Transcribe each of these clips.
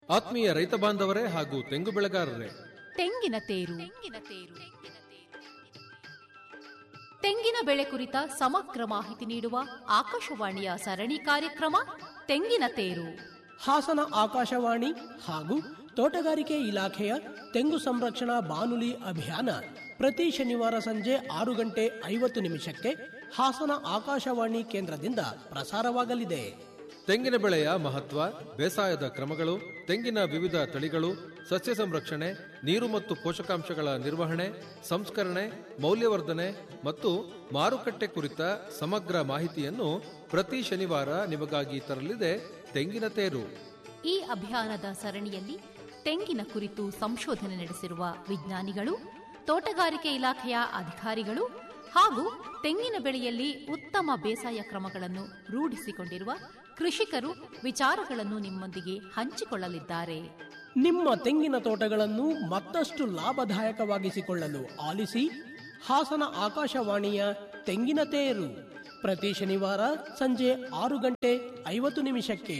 ಆತ್ಮೀಯ ರೈತ ಬಾಂಧವರೇ ಹಾಗೂ ತೆಂಗು ಬೆಳೆಗಾರರೇ ತೆಂಗಿನ ತೇರು ತೆಂಗಿನ ಬೆಳೆ ಕುರಿತ ಸಮಗ್ರ ಮಾಹಿತಿ ನೀಡುವ ಆಕಾಶವಾಣಿಯ ಸರಣಿ ಕಾರ್ಯಕ್ರಮ ತೆಂಗಿನ ತೇರು ಹಾಸನ ಆಕಾಶವಾಣಿ ಹಾಗೂ ತೋಟಗಾರಿಕೆ ಇಲಾಖೆಯ ತೆಂಗು ಸಂರಕ್ಷಣಾ ಬಾನುಲಿ ಅಭಿಯಾನ ಪ್ರತಿ ಶನಿವಾರ ಸಂಜೆ ಆರು ಗಂಟೆ ಐವತ್ತು ನಿಮಿಷಕ್ಕೆ ಹಾಸನ ಆಕಾಶವಾಣಿ ಕೇಂದ್ರದಿಂದ ಪ್ರಸಾರವಾಗಲಿದೆ ತೆಂಗಿನ ಬೆಳೆಯ ಮಹತ್ವ ಬೇಸಾಯದ ಕ್ರಮಗಳು ತೆಂಗಿನ ವಿವಿಧ ತಳಿಗಳು ಸಸ್ಯ ಸಂರಕ್ಷಣೆ ನೀರು ಮತ್ತು ಪೋಷಕಾಂಶಗಳ ನಿರ್ವಹಣೆ ಸಂಸ್ಕರಣೆ ಮೌಲ್ಯವರ್ಧನೆ ಮತ್ತು ಮಾರುಕಟ್ಟೆ ಕುರಿತ ಸಮಗ್ರ ಮಾಹಿತಿಯನ್ನು ಪ್ರತಿ ಶನಿವಾರ ನಿಮಗಾಗಿ ತರಲಿದೆ ತೆಂಗಿನ ತೇರು ಈ ಅಭಿಯಾನದ ಸರಣಿಯಲ್ಲಿ ತೆಂಗಿನ ಕುರಿತು ಸಂಶೋಧನೆ ನಡೆಸಿರುವ ವಿಜ್ಞಾನಿಗಳು ತೋಟಗಾರಿಕೆ ಇಲಾಖೆಯ ಅಧಿಕಾರಿಗಳು ಹಾಗೂ ತೆಂಗಿನ ಬೆಳೆಯಲ್ಲಿ ಉತ್ತಮ ಬೇಸಾಯ ಕ್ರಮಗಳನ್ನು ರೂಢಿಸಿಕೊಂಡಿರುವ ಕೃಷಿಕರು ವಿಚಾರಗಳನ್ನು ನಿಮ್ಮೊಂದಿಗೆ ಹಂಚಿಕೊಳ್ಳಲಿದ್ದಾರೆ ನಿಮ್ಮ ತೆಂಗಿನ ತೋಟಗಳನ್ನು ಮತ್ತಷ್ಟು ಲಾಭದಾಯಕವಾಗಿಸಿಕೊಳ್ಳಲು ಆಲಿಸಿ ಹಾಸನ ಆಕಾಶವಾಣಿಯ ತೆಂಗಿನ ತೇರು ಪ್ರತಿ ಶನಿವಾರ ಸಂಜೆ ಆರು ಗಂಟೆ ಐವತ್ತು ನಿಮಿಷಕ್ಕೆ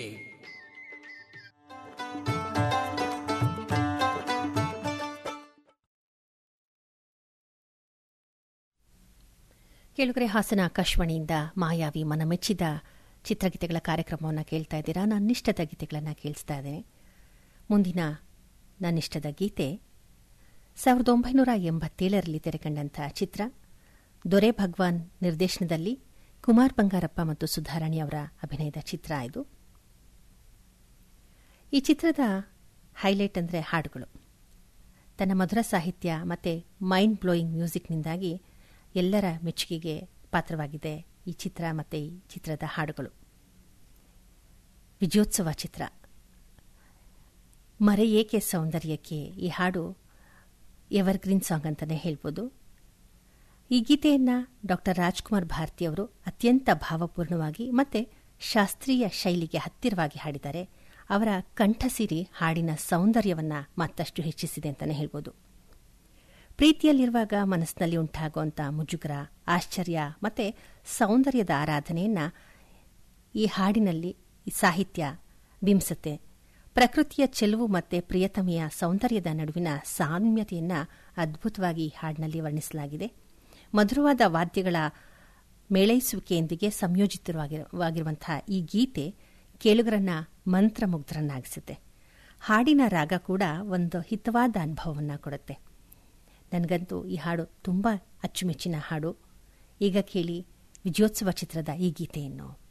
ಕೇಳುಗರೆ ಹಾಸನ ಆಕಾಶವಾಣಿಯಿಂದ ಮಾಯಾವಿ ಮನಮೆಚ್ಚಿದ ಚಿತ್ರಗೀತೆಗಳ ಕಾರ್ಯಕ್ರಮವನ್ನು ಕೇಳ್ತಾ ಇದ್ದೀರಾ ನನ್ನಿಷ್ಟದ ಗೀತೆಗಳನ್ನು ಕೇಳಿಸ್ತಾ ಇದ್ದೇನೆ ಮುಂದಿನ ನನ್ನಿಷ್ಟದ ಗೀತೆ ಸಾವಿರದ ಒಂಬೈನೂರ ಎಂಬತ್ತೇಳರಲ್ಲಿ ತೆರೆಕಂಡಂಥ ಚಿತ್ರ ದೊರೆ ಭಗವಾನ್ ನಿರ್ದೇಶನದಲ್ಲಿ ಕುಮಾರ್ ಬಂಗಾರಪ್ಪ ಮತ್ತು ಸುಧಾರಾಣಿ ಅವರ ಅಭಿನಯದ ಚಿತ್ರ ಇದು ಈ ಚಿತ್ರದ ಹೈಲೈಟ್ ಅಂದರೆ ಹಾಡುಗಳು ತನ್ನ ಮಧುರ ಸಾಹಿತ್ಯ ಮತ್ತು ಮೈಂಡ್ ಬ್ಲೋಯಿಂಗ್ ಮ್ಯೂಸಿಕ್ನಿಂದಾಗಿ ಎಲ್ಲರ ಮೆಚ್ಚುಗೆಗೆ ಪಾತ್ರವಾಗಿದೆ ಈ ಚಿತ್ರ ಮತ್ತು ಈ ಚಿತ್ರದ ಹಾಡುಗಳು ವಿಜಯೋತ್ಸವ ಚಿತ್ರ ಮರೆಯೇಕೆ ಸೌಂದರ್ಯಕ್ಕೆ ಈ ಹಾಡು ಎವರ್ಗ್ರೀನ್ ಸಾಂಗ್ ಅಂತಲೇ ಹೇಳ್ಬೋದು ಈ ಗೀತೆಯನ್ನು ಡಾಕ್ಟರ್ ರಾಜ್ಕುಮಾರ್ ಭಾರತಿ ಅವರು ಅತ್ಯಂತ ಭಾವಪೂರ್ಣವಾಗಿ ಮತ್ತು ಶಾಸ್ತ್ರೀಯ ಶೈಲಿಗೆ ಹತ್ತಿರವಾಗಿ ಹಾಡಿದ್ದಾರೆ ಅವರ ಕಂಠಸಿರಿ ಹಾಡಿನ ಸೌಂದರ್ಯವನ್ನು ಮತ್ತಷ್ಟು ಹೆಚ್ಚಿಸಿದೆ ಅಂತಲೇ ಹೇಳ್ಬೋದು ಪ್ರೀತಿಯಲ್ಲಿರುವಾಗ ಮನಸ್ಸಿನಲ್ಲಿ ಉಂಟಾಗುವಂಥ ಮುಜುಗರ ಆಶ್ಚರ್ಯ ಮತ್ತು ಸೌಂದರ್ಯದ ಆರಾಧನೆಯನ್ನು ಈ ಹಾಡಿನಲ್ಲಿ ಈ ಸಾಹಿತ್ಯ ಬಿಂಬಿಸುತ್ತೆ ಪ್ರಕೃತಿಯ ಚೆಲುವು ಮತ್ತು ಪ್ರಿಯತಮೆಯ ಸೌಂದರ್ಯದ ನಡುವಿನ ಸಾಮ್ಯತೆಯನ್ನು ಅದ್ಭುತವಾಗಿ ಈ ಹಾಡಿನಲ್ಲಿ ವರ್ಣಿಸಲಾಗಿದೆ ಮಧುರವಾದ ವಾದ್ಯಗಳ ಮೇಳೈಸುವಿಕೆಯೊಂದಿಗೆ ಸಂಯೋಜಿತವಾಗಿರುವಂತಹ ಈ ಗೀತೆ ಕೇಳುಗರನ್ನ ಮಂತ್ರಮುಗ್ಧರನ್ನಾಗಿಸುತ್ತೆ ಹಾಡಿನ ರಾಗ ಕೂಡ ಒಂದು ಹಿತವಾದ ಅನುಭವವನ್ನು ಕೊಡುತ್ತೆ ನನಗಂತೂ ಈ ಹಾಡು ತುಂಬ ಅಚ್ಚುಮೆಚ್ಚಿನ ಹಾಡು ಈಗ ಕೇಳಿ ವಿಜಯೋತ್ಸವ ಚಿತ್ರದ ಈ ಗೀತೆಯನ್ನು